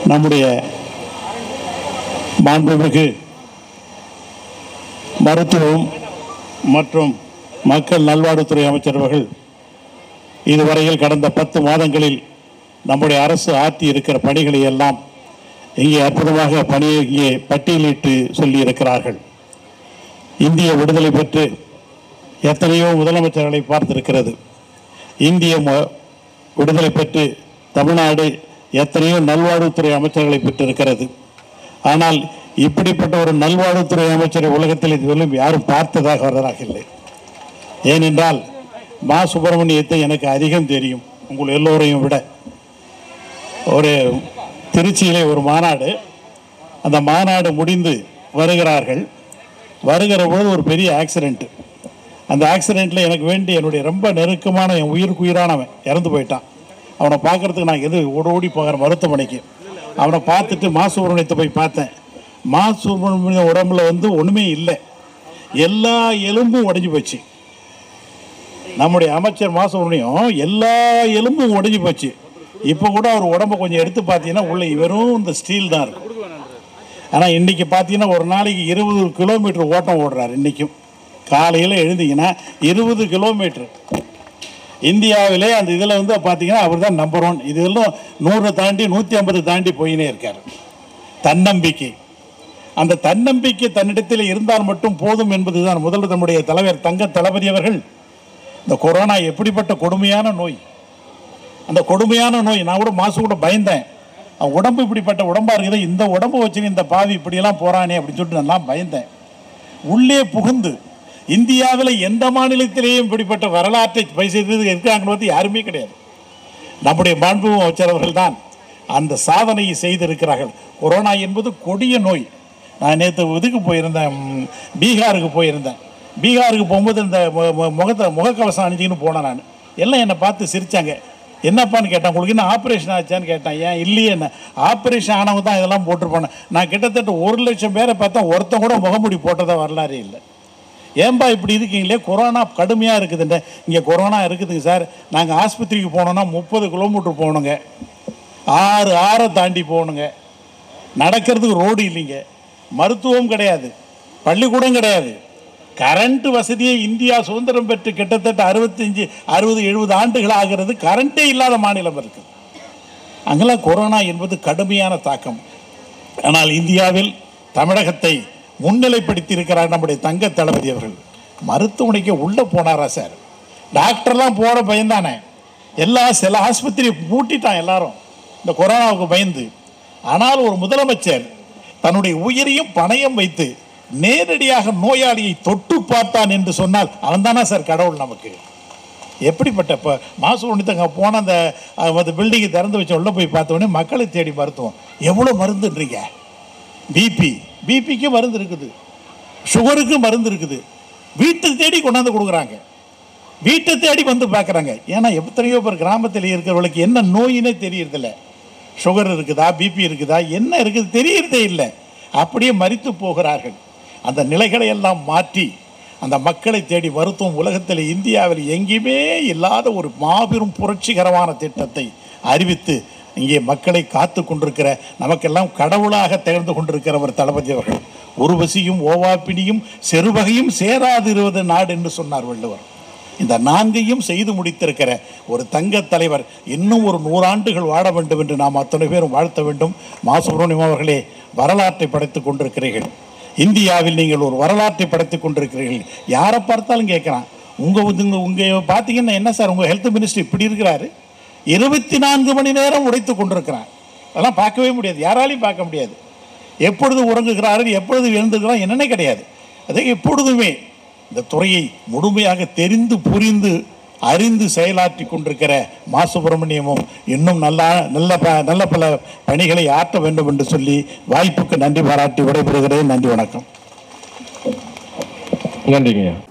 நம்முடைய மாண்புமிகு மருத்துவம் மற்றும் மக்கள் நல்வாழ்வுத்துறை அமைச்சர் அவர்கள் இதுவரையில் கடந்த பத்து மாதங்களில் நம்முடைய அரசு ஆற்றி இருக்கிற பணிகளை எல்லாம் இங்கே அற்புதமாக பணியை இங்கே பட்டியலிட்டு சொல்லியிருக்கிறார்கள் இந்திய விடுதலை பெற்று எத்தனையோ முதலமைச்சர்களை பார்த்திருக்கிறது இந்திய மு- விடுதலை பெற்று தமிழ்நாடு எத்தனையோ நல்வாழ்வுத்துறை அமைச்சர்களை பெற்றிருக்கிறது ஆனால் இப்படிப்பட்ட ஒரு நல்வாழ்வுத்துறை அமைச்சரை உலகத்தில் இதுவரையும் யாரும் பார்த்ததாக வரதாக இல்லை ஏனென்றால் மா சுப்பிரமணியத்தை எனக்கு அதிகம் தெரியும் உங்கள் எல்லோரையும் விட ஒரு திருச்சியிலே ஒரு மாநாடு அந்த மாநாடு முடிந்து வருகிறார்கள் வருகிற பொழுது ஒரு பெரிய ஆக்சிடெண்ட் அந்த ஆக்சிடெண்ட்டில் எனக்கு வேண்டி என்னுடைய ரொம்ப நெருக்கமான என் உயிருக்கு உயிரானவன் இறந்து போயிட்டான் அவனை பார்க்கறதுக்கு நான் எது ஓடி ஓடி போகிறேன் மருத்துவமனைக்கு அவனை பார்த்துட்டு மா சுப்பிரமணியத்தை போய் பார்த்தேன் மா சுப்பிரமணியம் உடம்புல வந்து ஒன்றுமே இல்லை எல்லா எலும்பும் உடைஞ்சு போச்சு நம்முடைய அமைச்சர் மா சுப்பிரமணியம் எல்லா எலும்பும் உடைஞ்சு போச்சு இப்போ கூட அவர் உடம்ப கொஞ்சம் எடுத்து பார்த்தீங்கன்னா உள்ள வெறும் இந்த ஸ்டீல் தான் இருக்கும் ஆனால் இன்னைக்கு பார்த்தீங்கன்னா ஒரு நாளைக்கு இருபது கிலோமீட்டர் ஓட்டம் ஓடுறாரு இன்றைக்கும் காலையில் எழுந்தீங்கன்னா இருபது கிலோமீட்டர் இந்தியாவிலே அந்த இதில் வந்து பார்த்தீங்கன்னா அவர் தான் நம்பர் ஒன் இதெல்லாம் நூறை தாண்டி நூற்றி ஐம்பது தாண்டி போயினே இருக்கார் தன்னம்பிக்கை அந்த தன்னம்பிக்கை தன்னிடத்தில் இருந்தால் மட்டும் போதும் என்பதுதான் முதல்ல நம்முடைய தலைவர் தங்க தளபதி அவர்கள் இந்த கொரோனா எப்படிப்பட்ட கொடுமையான நோய் அந்த கொடுமையான நோய் நான் கூட மாசு கூட பயந்தேன் அவன் உடம்பு இப்படிப்பட்ட உடம்பா இருக்குது இந்த உடம்பு வச்சுன்னு இந்த பாவி இப்படியெல்லாம் போறானே அப்படின்னு சொல்லிட்டு நான் பயந்தேன் உள்ளே புகுந்து இந்தியாவில் எந்த மாநிலத்திலேயும் இப்படிப்பட்ட வரலாற்றை பைசெய்தது இருக்காங்கன்னு வந்து யாருமே கிடையாது நம்முடைய மாண்பு அமைச்சரவர்கள் தான் அந்த சாதனையை செய்திருக்கிறார்கள் கொரோனா என்பது கொடிய நோய் நான் நேற்று இதுக்கு போயிருந்தேன் ம், பீகாருக்கு போயிருந்தேன் பீகாருக்கு போகும்போது இந்த மு- மு- முகத்தை முகக்கவசம் அணிஞ்சிக்கின்னு போனேன் நான் எல்லாம் என்னை பார்த்து சிரிச்சாங்க என்னப்பான்னு கேட்டேன் உங்களுக்கு என்ன ஆப்ரேஷன் ஆச்சான்னு கேட்டேன் ஏன் இல்லையே என்ன ஆப்ரேஷன் ஆனவங்க தான் இதெல்லாம் போட்டிருப்பானே நான் கிட்டத்தட்ட ஒரு லட்சம் பேரை பார்த்தா ஒருத்தன் கூட முகமுடி போட்டதா வரலாறே இல்லை ஏன்பா இப்படி இருக்கீங்களே கொரோனா கடுமையாக இருக்குதுன்ற இங்கே கொரோனா இருக்குதுங்க சார் நாங்கள் ஆஸ்பத்திரிக்கு போனோம்னா முப்பது கிலோமீட்டர் போகணுங்க ஆறு ஆறை தாண்டி போகணுங்க நடக்கிறதுக்கு ரோடு இல்லைங்க மருத்துவம் கிடையாது பள்ளிக்கூடம் கிடையாது கரண்ட் வசதியை இந்தியா சுதந்திரம் பெற்று கிட்டத்தட்ட அறுபத்தஞ்சு அறுபது எழுபது ஆண்டுகள் ஆகிறது கரண்ட்டே இல்லாத மாநிலம் இருக்குது அங்கெல்லாம் கொரோனா என்பது கடுமையான தாக்கம் ஆனால் இந்தியாவில் தமிழகத்தை முன்னிலைப்படுத்தி இருக்கிறார் நம்முடைய தங்க தளபதி அவர்கள் மருத்துவமனைக்கு உள்ளே போனாரா சார் டாக்டர்லாம் போகிற பயந்தானே எல்லா சில ஆஸ்பத்திரி பூட்டிட்டான் எல்லாரும் இந்த கொரோனாவுக்கு பயந்து ஆனால் ஒரு முதலமைச்சர் தன்னுடைய உயிரையும் பணயம் வைத்து நேரடியாக நோயாளியை தொட்டு பார்த்தான் என்று சொன்னால் அவன்தானா சார் கடவுள் நமக்கு எப்படிப்பட்ட இப்போ மாசு ஒன்று அங்கே போன அந்த அஹ், அந்த பில்டிங்கை திறந்து வச்சு உள்ளே போய் பார்த்த உடனே மக்களை தேடி மருத்துவம் எவ்வளோ மருந்துன்றீங்க பிபி பிபிக்கு மருந்து இருக்குது சுகருக்கு மருந்து இருக்குது வீட்டுக்கு தேடி கொண்டாந்து கொடுக்குறாங்க வீட்டை தேடி வந்து பார்க்குறாங்க ஏன்னா எத்தனையோ பேர் கிராமத்தில் இருக்கிறவங்களுக்கு என்ன நோயினே தெரியறதில்ல சுகர் இருக்குதா பிபி இருக்குதா என்ன இருக்குது தெரியறதே இல்லை அப்படியே மரித்து போகிறார்கள் அந்த நிலைகளை எல்லாம் மாற்றி அந்த மக்களை தேடி மருத்துவம் உலகத்தில் இந்தியாவில் எங்கேயுமே இல்லாத ஒரு மாபெரும் புரட்சிகரமான திட்டத்தை அறிவித்து இங்கே மக்களை காத்து கொண்டிருக்கிற நமக்கெல்லாம் கடவுளாக திகழ்ந்து கொண்டிருக்கிறவர் தளபதி அவர்கள் உருவசியும் ஓவாப்பினியும் செருவகையும் சேராதிருவது நாடு என்று சொன்னார் வள்ளுவர் இந்த நான்கையும் செய்து முடித்திருக்கிற ஒரு தங்க தலைவர் இன்னும் ஒரு நூறாண்டுகள் வாழ வேண்டும் என்று நாம் அத்தனை பேரும் வாழ்த்த வேண்டும் மா சுப்பிரமணியம் அவர்களே வரலாற்றை படைத்துக் கொண்டிருக்கிறீர்கள் இந்தியாவில் நீங்கள் ஒரு வரலாற்றை படைத்துக் கொண்டிருக்கிறீர்கள் யாரை பார்த்தாலும் கேட்குறான் உங்கள் உங்கள் உங்கள் பார்த்தீங்கன்னா என்ன சார் உங்கள் ஹெல்த் மினிஸ்டர் இப்படி இருக்கிறாரு இருபத்தி நான்கு மணி நேரம் உடைத்துக் கொண்டிருக்கிறார் அதெல்லாம் பார்க்கவே முடியாது யாராலையும் பார்க்க முடியாது எப்பொழுது உறங்குகிறார்கள் எப்பொழுது எழுந்துக்கிறார் என்னன்னே கிடையாது அதே எப்பொழுதுமே இந்த துறையை முழுமையாக தெரிந்து புரிந்து அறிந்து செயலாற்றி கொண்டிருக்கிற மா சுப்பிரமணியமும் இன்னும் நல்லா நல்ல ப- நல்ல பல பணிகளை ஆற்ற வேண்டும் என்று சொல்லி வாய்ப்புக்கு நன்றி பாராட்டி விடைபெறுகிறேன் நன்றி வணக்கம் நன்றிங்கய்யா